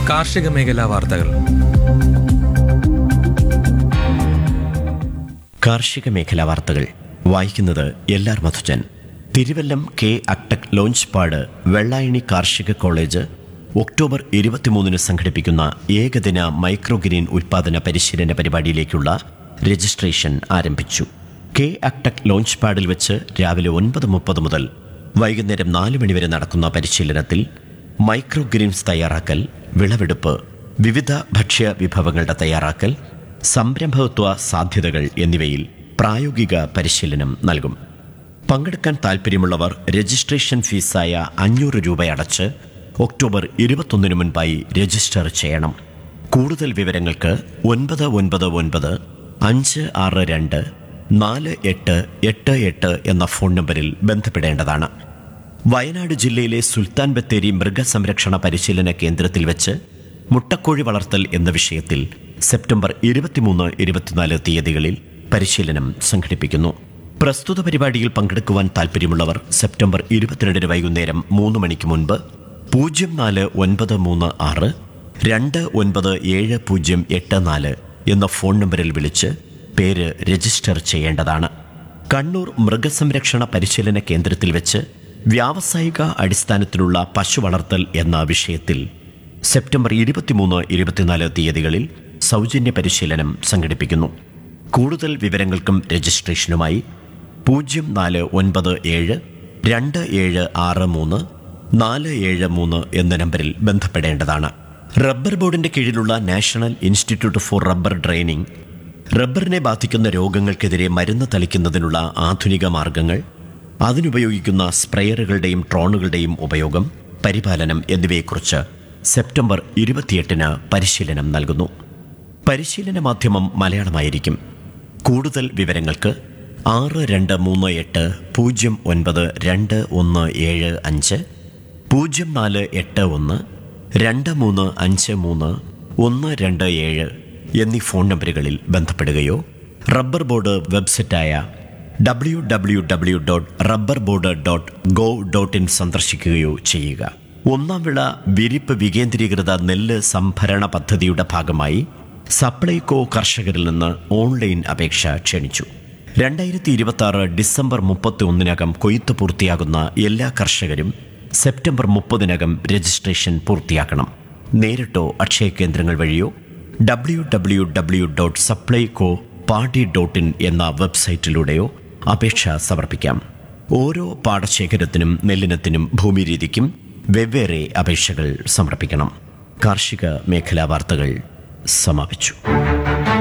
കാർഷിക മേഖലാ വാർത്തകൾ കാർഷിക മേഖലാ വാർത്തകൾ വായിക്കുന്നത് എല്ലാർ Madhujan Thiruvallam K AgTech launch pad Vellayani കാർഷിക കോളേജ് ഒക്ടോബർ ഇരുപത്തിമൂന്നിന് സംഘടിപ്പിക്കുന്ന ഏകദിന മൈക്രോഗ്രീൻ ഉൽപാദന പരിശീലന പരിപാടിയിലേക്കുള്ള രജിസ്ട്രേഷൻ ആരംഭിച്ചു കെ അക്ടക് ലോഞ്ച് പാഡിൽ വെച്ച് രാവിലെ ഒൻപത് മുപ്പത് മുതൽ വൈകുന്നേരം നാല് മണിവരെ നടക്കുന്ന പരിശീലനത്തിൽ മൈക്രോഗ്രീൻസ് തയ്യാറാക്കൽ വിളവെടുപ്പ് വിവിധ ഭക്ഷ്യ വിഭവങ്ങളുടെ തയ്യാറാക്കൽ സംരംഭകത്വ സാധ്യതകൾ എന്നിവയിൽ പ്രായോഗിക പരിശീലനം നൽകും പങ്കെടുക്കാൻ താൽപ്പര്യമുള്ളവർ രജിസ്ട്രേഷൻ ഫീസായ അഞ്ഞൂറ് രൂപ അടച്ച് ഒക്ടോബർ ഇരുപത്തൊന്നിന് മുൻപായി രജിസ്റ്റർ ചെയ്യണം കൂടുതൽ വിവരങ്ങൾക്ക് ഒൻപത് ഒൻപത് ഒൻപത് അഞ്ച് ആറ് രണ്ട് നാല് എട്ട് എട്ട് എട്ട് എന്ന ഫോൺ നമ്പറിൽ ബന്ധപ്പെടേണ്ടതാണ് വയനാട് ജില്ലയിലെ സുൽത്താൻ ബത്തേരി മൃഗസംരക്ഷണ പരിശീലന കേന്ദ്രത്തിൽ വെച്ച് മുട്ടക്കോഴി വളർത്തൽ എന്ന വിഷയത്തിൽ സെപ്റ്റംബർ ഇരുപത്തിമൂന്ന് ഇരുപത്തിനാല് തീയതികളിൽ പരിശീലനം സംഘടിപ്പിക്കുന്നു പ്രസ്തുത പരിപാടിയിൽ പങ്കെടുക്കുവാൻ താൽപ്പര്യമുള്ളവർ സെപ്റ്റംബർ ഇരുപത്തിരണ്ടിന് വൈകുന്നേരം മൂന്ന് മണിക്ക് മുൻപ് പൂജ്യം നാല് ഒൻപത് മൂന്ന് ആറ് രണ്ട് ഒൻപത് ഏഴ് പൂജ്യം എട്ട് നാല് എന്ന ഫോൺ നമ്പറിൽ വിളിച്ച് പേര് രജിസ്റ്റർ ചെയ്യേണ്ടതാണ് കണ്ണൂർ മൃഗസംരക്ഷണ പരിശീലന കേന്ദ്രത്തിൽ വെച്ച് വ്യാവസായിക അടിസ്ഥാനത്തിലുള്ള പശു വളർത്തൽ എന്ന വിഷയത്തിൽ സെപ്റ്റംബർ ഇരുപത്തിമൂന്ന് ഇരുപത്തിനാല് തീയതികളിൽ സൗജന്യ പരിശീലനം സംഘടിപ്പിക്കുന്നു കൂടുതൽ വിവരങ്ങൾക്കും രജിസ്ട്രേഷനുമായി പൂജ്യം നാല് ഒൻപത് ഏഴ് രണ്ട് ഏഴ് ആറ് മൂന്ന് നാല് ഏഴ് മൂന്ന് എന്ന നമ്പറിൽ ബന്ധപ്പെടേണ്ടതാണ് റബ്ബർ ബോർഡിന്റെ കീഴിലുള്ള National Institute for Rubber Training റബ്ബറിനെ ബാധിക്കുന്ന രോഗങ്ങൾക്കെതിരെ മരുന്ന് തളിക്കുന്നതിനുള്ള ആധുനിക മാർഗങ്ങൾ അതിനുപയോഗിക്കുന്ന സ്പ്രെയറുകളുടെയും ട്രോണുകളുടെയും ഉപയോഗം പരിപാലനം എന്നിവയെക്കുറിച്ച് സെപ്റ്റംബർ ഇരുപത്തിയെട്ടിന് പരിശീലനം നൽകുന്നു പരിശീലന മാധ്യമം മലയാളമായിരിക്കും കൂടുതൽ വിവരങ്ങൾക്ക് ആറ് രണ്ട് മൂന്ന് എട്ട് പൂജ്യം ഒൻപത് രണ്ട് ഒന്ന് ഏഴ് അഞ്ച് പൂജ്യം നാല് എട്ട് ഒന്ന് രണ്ട് മൂന്ന് അഞ്ച് മൂന്ന് ഒന്ന് രണ്ട് ഏഴ് എന്നീ ഫോൺ നമ്പറുകളിൽ ബന്ധപ്പെടുകയോ റബ്ബർ ബോർഡ് വെബ്സൈറ്റായ W W W dot rubber board dot gov dot in സന്ദർശിക്കുകയോ ചെയ്യുക ഒന്നാം വിള വിരിപ്പ് വികേന്ദ്രീകൃത നെല്ല് സംഭരണ പദ്ധതിയുടെ ഭാഗമായി സപ്ലൈകോ കർഷകരിൽ നിന്ന് ഓൺലൈൻ അപേക്ഷ ക്ഷണിച്ചു രണ്ടായിരത്തി ഇരുപത്തി ആറ് ഡിസംബർ മുപ്പത്തി ഒന്നിനകം കൊയ്ത്ത് പൂർത്തിയാകുന്ന എല്ലാ കർഷകരും സെപ്റ്റംബർ മുപ്പതിനകം രജിസ്ട്രേഷൻ പൂർത്തിയാക്കണം നേരിട്ടോ അക്ഷയ കേന്ദ്രങ്ങൾ വഴിയോ W W W dot Supplyco paddy dot in എന്ന വെബ്സൈറ്റിലൂടെയോ അപേക്ഷ സമർപ്പിക്കാം ഓരോ പാടശേഖരത്തിനും നെല്ലിനത്തിനും ഭൂമിരീതിക്കും വെവ്വേറെ അപേക്ഷകൾ സമർപ്പിക്കണം കാർഷിക മേഖലാ വാർത്തകൾ സമാപിച്ചു